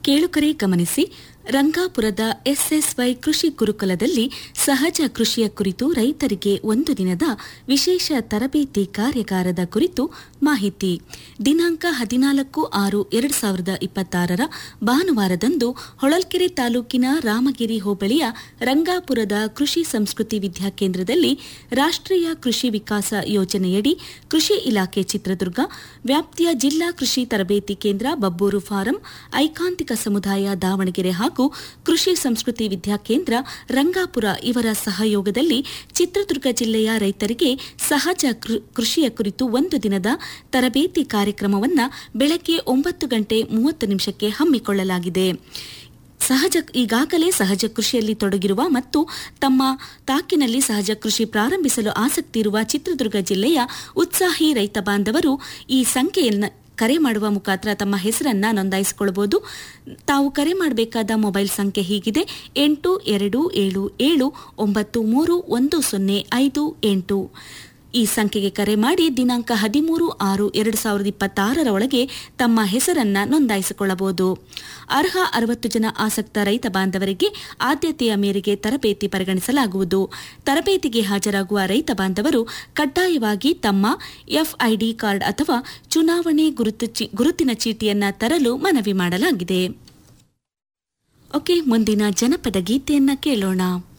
ಕೇಳುಕರೆ ಗಮನಿಸಿ ರಂಗಾಪುರದ ಎಸ್ಎಸ್ವೈ ಕೃಷಿ ಗುರುಕುಲದಲ್ಲಿ ಸಹಜ ಕೃಷಿಯ ಕುರಿತು ರೈತರಿಗೆ ಒಂದು ದಿನದ ವಿಶೇಷ ತರಬೇತಿ ಕಾರ್ಯಾಗಾರದ ಕುರಿತು ಮಾಹಿತಿ ದಿನಾಂಕ ಹದಿನಾಲ್ಕು ಆರು ಎರಡು ಸಾವಿರದ ಇಪ್ಪತ್ತಾರರ ಭಾನುವಾರದಂದು ಹೊಳಲ್ಕೆರೆ ತಾಲೂಕಿನ ರಾಮಗಿರಿ ಹೋಬಳಿಯ ರಂಗಾಪುರದ ಕೃಷಿ ಸಂಸ್ಕೃತಿ ವಿದ್ಯಾಕೇಂದ್ರದಲ್ಲಿ ರಾಷ್ಟ್ರೀಯ ಕೃಷಿ ವಿಕಾಸ ಯೋಜನೆಯಡಿ ಕೃಷಿ ಇಲಾಖೆ ಚಿತ್ರದುರ್ಗ ವ್ಯಾಪ್ತಿಯ ಜಿಲ್ಲಾ ಕೃಷಿ ತರಬೇತಿ ಕೇಂದ್ರ ಬಬ್ಬೂರು ಫಾರಂ ಐಕಾಂತಿಕ ಸಮುದಾಯ ದಾವಣಗೆರೆ ಹಾಗೂ ಕೃಷಿ ಸಂಸ್ಕೃತಿ ವಿದ್ಯಾಕೇಂದ್ರ ರಂಗಾಪುರ ಇವರ ಸಹಯೋಗದಲ್ಲಿ ಚಿತ್ರದುರ್ಗ ಜಿಲ್ಲೆಯ ರೈತರಿಗೆ ಸಹಜ ಕೃ- ಕೃಷಿಯ ಕುರಿತು ಒಂದು ದಿನದ ತರಬೇತಿ ಕಾರ್ಯಕ್ರಮವನ್ನು ಬೆಳಗ್ಗೆ ಒಂಬತ್ತು ಗಂಟೆ ಮೂವತ್ತು ನಿಮಿಷಕ್ಕೆ ಹಮ್ಮಿಕೊಳ್ಳಲಾಗಿದೆ ಸಹಜ ಈಗಾಗಲೇ ಸಹಜ ಕೃಷಿಯಲ್ಲಿ ತೊಡಗಿರುವ ಮತ್ತು ತಮ್ಮ ತಾಕಿನಲ್ಲಿ ಸಹಜ ಕೃಷಿ ಪ್ರಾರಂಭಿಸಲು ಆಸಕ್ತಿ ಇರುವ ಚಿತ್ರದುರ್ಗ ಜಿಲ್ಲೆಯ ಉತ್ಸಾಹಿ ರೈತ ಬಾಂಧವರು ಈ ಸಂಖ್ಯೆಯನ್ನು ಕರೆ ಮಾಡುವ ಮುಖಾಂತರ ತಮ್ಮ ಹೆಸರನ್ನ ನೋಂದಾಯಿಸಿಕೊಳ್ಳಬಹುದು ತಾವು ಕರೆ ಮಾಡಬೇಕಾದ ಮೊಬೈಲ್ ಸಂಖ್ಯೆ ಹೀಗಿದೆ ಎಂಟು ಎರಡು ಏಳು ಏಳು ಒಂಬತ್ತು ಮೂರು ಒಂದು ಸೊನ್ನೆ ಐದು ಎಂಟು ಈ ಸಂಖ್ಯೆಗೆ ಕರೆ ಮಾಡಿ ದಿನಾಂಕ ಹದಿಮೂರು ಆರು ಎರಡು ಸಾವಿರದ ಇಪ್ಪತ್ತಾರರ ಒಳಗೆ ತಮ್ಮ ಹೆಸರನ್ನ ನೋಂದಾಯಿಸಿಕೊಳ್ಳಬಹುದು ಅರ್ಹ ಅರವತ್ತು ಜನ ಆಸಕ್ತ ರೈತ ಬಾಂಧವರಿಗೆ ಆದ್ಯತೆಯ ಮೇರೆಗೆ ತರಬೇತಿ ಪರಿಗಣಿಸಲಾಗುವುದು ತರಬೇತಿಗೆ ಹಾಜರಾಗುವ ರೈತ ಬಾಂಧವರು ಕಡ್ಡಾಯವಾಗಿ ತಮ್ಮ ಎಫ್ಐಡಿ ಕಾರ್ಡ್ ಅಥವಾ ಚುನಾವಣೆ ಗುರುತು ಚೀ- ಗುರುತಿನ ಚೀಟಿಯನ್ನ ತರಲು ಮನವಿ ಮಾಡಲಾಗಿದೆ ಓಕೆ ಮುಂದಿನ ಜನಪದ ಗೀತೆಯನ್ನ ಕೇಳೋಣ